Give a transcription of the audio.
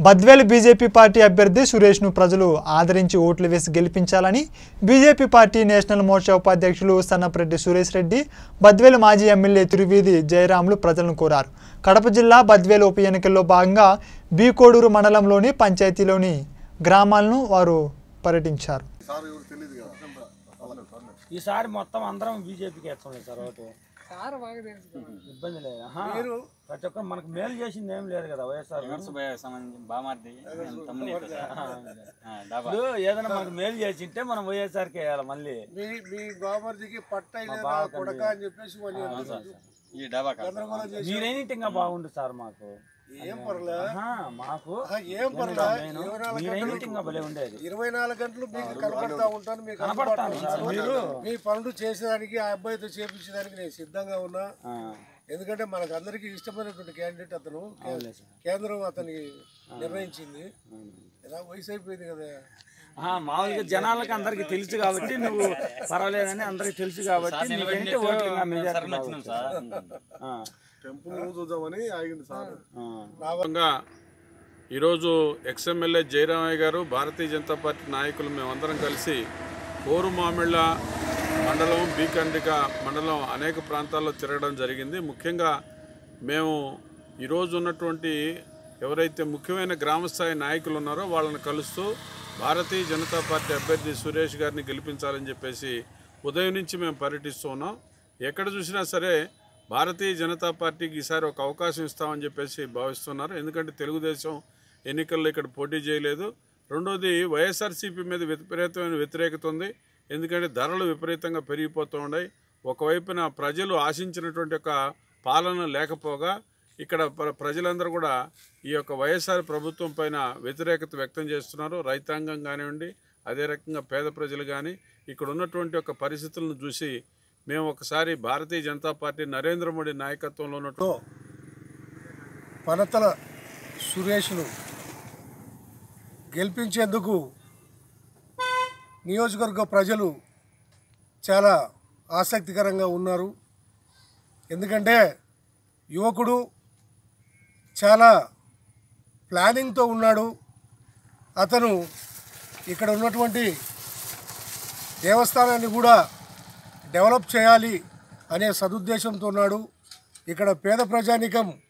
Badvel BJP party అభ్యర్థి సురేష్ను ప్రజలు ఆదరించి ఓట్లు వేసి గెలిపించాలని బీజేపీ పార్టీ నేషనల్ మోర్చా ఉపాధ్యక్షులు సన్నపరెడ్డి సురేష్ రెడ్డి బద్వేలు మాజీ ఎమ్మెల్యే తిరువీధి జయరాములు ప్రజలను కోరారు కడప జిల్లా బద్వేలు ఉప ఎన్నికల్లో భాగంగా బీకోడూరు మండలంలోని పంచాయతీలోని గ్రామాలను వారు పర్యటించారు ఈసారి మొత్తం అందరం బీజేపీకి వేస్తాం సార్ ఓటు సార్ బాగా తెలుసు ఇబ్బంది లేదు ఆహా. ప్రతి ఒక్కరు మనకు మేలు చేసింది ఏం లేదు కదా వైఎస్ఆర్ బామార్ది తమ్ముని ఇప్పుడు ఏదైనా మనకు మేలు చేసింటే మనం వైఎస్ఆర్కి వేయాలి మళ్ళీ మీ మీ బామర్దికి పట్ట అయినా కొడక అని చెప్పేసి వాళ్ళు ఈ డాబా గందరగోళం చేసి మీరేంటి ఇంకా బాగుండు సార్ మాకు ఏం పర్లే ఆహా, మాకు ఆహా, ఏం పర్లే నేను ఇరవై నాలుగు మీరేంటి ఇంకా భలే ఉండేది ఇరవై నాలుగు గంటలు మీకు కనపడతా ఉంటాను మీకు కనపడతాను సార్ మీరు మీ పనులు చేసేదానికి ఆ అబ్బాయితో చేపించడానికి నేను సిద్ధంగా ఉన్నా ఆ, ఎందుకంటే మనకు అందరికీ ఇష్టమైనటువంటి క్యాండిడేట్ అతను అవునులే సార్. కేంద్రం అతనికి నిర్ణయించింది ఎలా వయసు అయిపోయింది కదా ఆహా, మామూలుగా జనాలకు అందరికి తెలుసు కాబట్టి నువ్వు పర్వాలేదని అందరికి తెలుసు కాబట్టి నీకంటే ఓట్లు ఇంకా మెజారిటీ బాగుంటుంది. ఆ, టెంపుల్ చూద్దామని ఆగింది సార్ ఆ. భాగంగా ఈరోజు ఎక్స్ఎమ్మెల్యే జయరామయ్య గారు భారతీయ జనతా పార్టీ నాయకులు మేమందరం కలిసి కోరు మామిళ్ళ మండలం బీకండ్రిక మండలం అనేక ప్రాంతాల్లో తిరగడం జరిగింది ముఖ్యంగా మేము ఈరోజు ఉన్నటువంటి ఎవరైతే ముఖ్యమైన గ్రామస్థాయి నాయకులు ఉన్నారో వాళ్ళని కలుస్తూ భారతీయ జనతా పార్టీ అభ్యర్థి సురేష్ గారిని గెలిపించాలని చెప్పేసి ఉదయం నుంచి మేము పర్యటిస్తూ ఉన్నాం ఎక్కడ చూసినా సరే భారతీయ జనతా పార్టీకి ఈసారి ఒక అవకాశం ఇస్తామని చెప్పేసి భావిస్తున్నారు ఎందుకంటే తెలుగుదేశం ఎన్నికల్లో ఇక్కడ పోటీ చేయలేదు రెండోది వైఎస్ఆర్సీపీ మీద విపరీతమైన వ్యతిరేకత ఉంది ఎందుకంటే ధరలు విపరీతంగా పెరిగిపోతూ ఉన్నాయి ఒకవైపున ప్రజలు ఆశించినటువంటి ఒక పాలన లేకపోగా ఇక్కడ ప్ర- ప్రజలందరూ కూడా ఈ యొక్క వైఎస్ఆర్ ప్రభుత్వం పైన వ్యతిరేకత వ్యక్తం చేస్తున్నారు రైతాంగం కానివ్వండి అదే రకంగా పేద ప్రజలు కానీ ఇక్కడ ఉన్నటువంటి ఒక పరిస్థితులను చూసి మేము ఒకసారి భారతీయ జనతా పార్టీ నరేంద్ర మోడీ నాయకత్వంలో ఉన్నటువంటి పనతల సురేష్ను గెలిపించేందుకు నియోజకవర్గ ప్రజలు చాలా ఆసక్తికరంగా ఉన్నారు ఎందుకంటే యువకుడు చాలా ప్లానింగ్తో ఉన్నాడు అతను ఇక్కడ ఉన్నటువంటి దేవస్థానాన్ని కూడా డెవలప్ చేయాలి అనే సదుద్దేశంతో ఉన్నాడు ఇక్కడ పేద ప్రజానికం